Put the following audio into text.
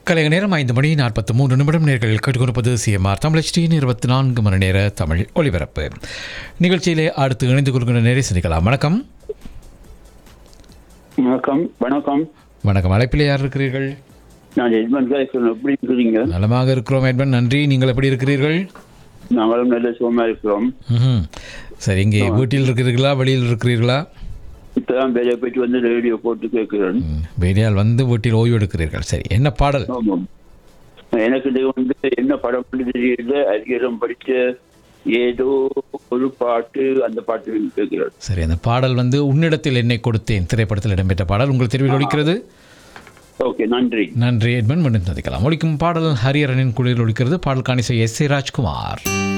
கலைய நேரம் ஐந்து மணி நாற்பத்தி மூன்று நிமிடம் நேர்கள் கேட்டுக்கொண்டிருப்பது சிஎம்ஆர் தமிழ் ஸ்டீன் இருபத்தி நான்கு மணி நேர தமிழ் ஒலிபரப்பு நிகழ்ச்சியிலே அடுத்து இணைந்து கொள்கின்ற நேரை சந்திக்கலாம் வணக்கம் வணக்கம் வணக்கம் வணக்கம் அழைப்பிலே யார் இருக்கிறீர்கள் நான் எஜ்மன் கேட்கிறேன் எப்படி இருக்கிறீங்க நலமாக இருக்கிறோம் எட்மன் நன்றி நீங்கள் எப்படி இருக்கிறீர்கள் நாங்களும் நல்ல சுகமா இருக்கிறோம் ம்ஹும். சரி இங்கே வீட்டில் இருக்கிறீர்களா வெளியில் இருக்கிறீர்களா இப்பதான் வேலையை போயிட்டு வந்து ரேடியோ போட்டு கேட்கிறேன் ம், வெளியால் வந்து வீட்டில் ஓய்வு எடுக்கிறீர்கள் சரி என்ன பாடல் ஆமாம் எனக்கு இது வந்து என்ன படம் பண்ணி தெரியல அதிகாரம் படிச்ச ஏதோ ஒரு பாட்டு அந்த பாட்டு கேட்கிறேன் சரி அந்த பாடல் வந்து உன்னிடத்தில் என்னை கொடுத்தேன் திரைப்படத்தில் இடம்பெற்ற பாடல் உங்கள் தெருவில் ஒலிக்கிறது ஓகே நன்றி நன்றி எட்மன் மீண்டும் சந்திக்கலாம் ஒலிக்கும் பாடல் ஹரியரனின் குளிரில் ஒலிக்கிறது பாடல் காணிசை எஸ் ஏ ராஜ்குமார்